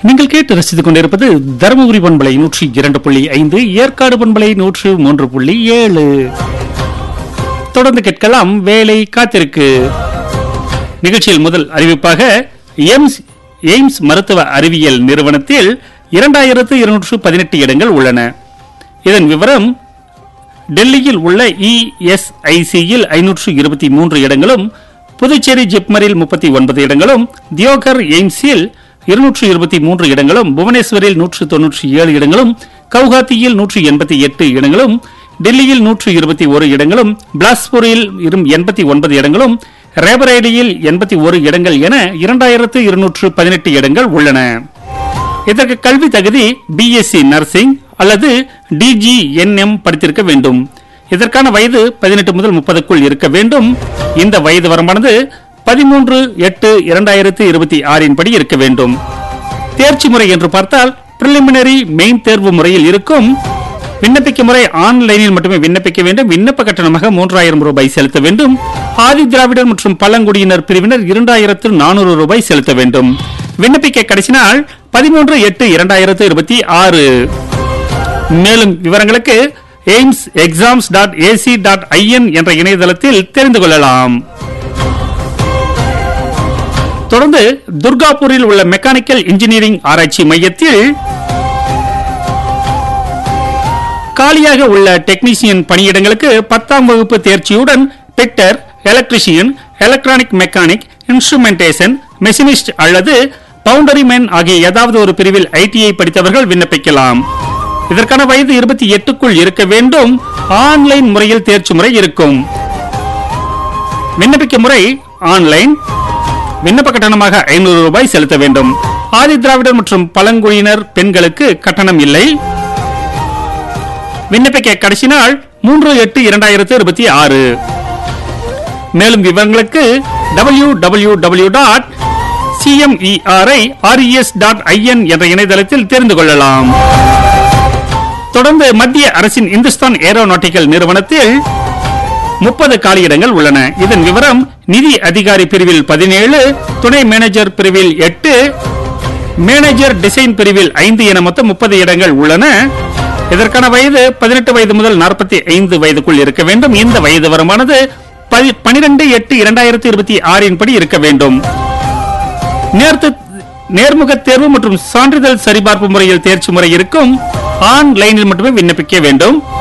நீங்கள் கேட்டு ரசித்துக் கொண்டிருப்பது தருமபுரி பண்பலை நூற்றி இரண்டு புள்ளி ஐந்து ஏற்காடு பண்பலை நூற்று மூன்று புள்ளி ஏழு தொடர்ந்து கேட்கலாம் வேலை காத்திருக்கு நிகழ்ச்சியில் முதல் அறிவிப்பாக எய்ம்ஸ் எய்ம்ஸ் மருத்துவ அறிவியல் நிறுவனத்தில் இரண்டாயிரத்து இருநூற்று பதினெட்டு இடங்கள் உள்ளன இதன் விவரம் டெல்லியில் உள்ள இஎஸ்ஐசியில் ஐநூற்று இருபத்தி மூன்று இடங்களும் புதுச்சேரி ஜிப்மரில் முப்பத்தி ஒன்பது இடங்களும் தியோகர் எய்ம்ஸில் இருநூற்று இருபத்தி மூன்று இடங்களும் புவனேஸ்வரில் நூற்று தொன்னூற்றி ஏழு இடங்களும் கவுஹாத்தியில் நூற்று எண்பத்தி எட்டு இடங்களும் டெல்லியில் நூற்று இருபத்தி ஒரு இடங்களும் பிலாஸ்பூரில் எண்பத்தி ஒன்பது இடங்களும் ரேபரேலியில் எண்பத்தி ஒரு இடங்கள் என இரண்டாயிரத்து இருநூற்று பதினெட்டு இடங்கள் உள்ளன இதற்கு கல்வி தகுதி பிஎஸ்சி நர்சிங் அல்லது டிஜிஎன்எம் படித்திருக்க வேண்டும் இதற்கான வயது பதினெட்டு முதல் முப்பதுக்குள் இருக்க வேண்டும் இந்த வயது வரம்பானது பதிமூன்று எட்டு இரண்டாயிரத்து இருபத்தி ஆறின் படி இருக்க வேண்டும் தேர்ச்சி முறை என்று பார்த்தால் பிரிலிமினரி மெயின் தேர்வு முறையில் இருக்கும் விண்ணப்பிக்க முறை ஆன்லைனில் மட்டுமே விண்ணப்பிக்க வேண்டும் விண்ணப்ப கட்டணமாக மூன்றாயிரம் ரூபாய் செலுத்த வேண்டும் ஆதி திராவிடர் மற்றும் பழங்குடியினர் பிரிவினர் இரண்டாயிரத்து நானூறு ரூபாய் செலுத்த வேண்டும் விண்ணப்பிக்க கடைசி நாள் பதிமூன்று எட்டு இரண்டாயிரத்து இருபத்தி ஆறு மேலும் விவரங்களுக்கு AIIMS exams dot AC dot IN என்ற இணையதளத்தில் தெரிந்து கொள்ளலாம் தொடர்ந்து துர்காபூரில் உள்ள மெக்கானிக்கல் இன்ஜினியரிங் ஆராய்ச்சி மையத்தில் காலியாக உள்ள டெக்னீசியன் பணியிடங்களுக்கு பத்தாம் வகுப்பு தேர்ச்சியுடன் fitter electrician electronic mechanic instrumentation machinist அல்லது பவுண்டரி மேன் ஆகிய ஏதாவது ஒரு பிரிவில் ஐடிஐ படித்தவர்கள் விண்ணப்பிக்கலாம் இதற்கான வயது இருபத்தி எட்டுக்குள் இருக்க வேண்டும் ஆன்லைன் முறையில் தேர்ச்சி முறை இருக்கும் விண்ணப்பிக்க முறை ஆன்லைன் விண்ணப்ப கட்டணமாக ஐநூறு ரூபாய் செலுத்த வேண்டும் ஆதி திராவிடர் மற்றும் பழங்குடியினர் பெண்களுக்கு கட்டணம் இல்லை விண்ணப்பிக்க கடைசி நாள் மூன்று எட்டு இரண்டாயிரத்து இருபத்தி ஆறு மேலும் விவரங்களுக்கு W W W dot CMERI RES dot IN என்ற இணையதளத்தில் தெரிந்து கொள்ளலாம் தொடர்ந்து மத்திய அரசின் இந்துஸ்தான் ஏரோநாட்டிக்கல் நிறுவனத்தில் முப்பது காலியிடங்கள் உள்ளன இதன் விவரம் நிதி அதிகாரி பிரிவில் பதினேழு துணை மேனேஜர் பிரிவில் எட்டு மேனேஜர் டிசைன் பிரிவில் ஐந்து என மொத்தம் முப்பது இடங்கள் உள்ளன இதற்கான வயது பதினெட்டு வயது முதல் நாற்பத்தி ஐந்து வயதுக்குள் இருக்க வேண்டும் இந்த வயது வரமானது பனிரெண்டு எட்டு இரண்டாயிரத்தி இருபத்தி ஆறின் படி இருக்க வேண்டும் நேர்த்து நேர்முக தேர்வு மற்றும் சான்றிதழ் சரிபார்ப்பு முறையில் தேர்ச்சி முறை இருக்கும் ஆன்லைனில் மட்டுமே விண்ணப்பிக்க வேண்டும்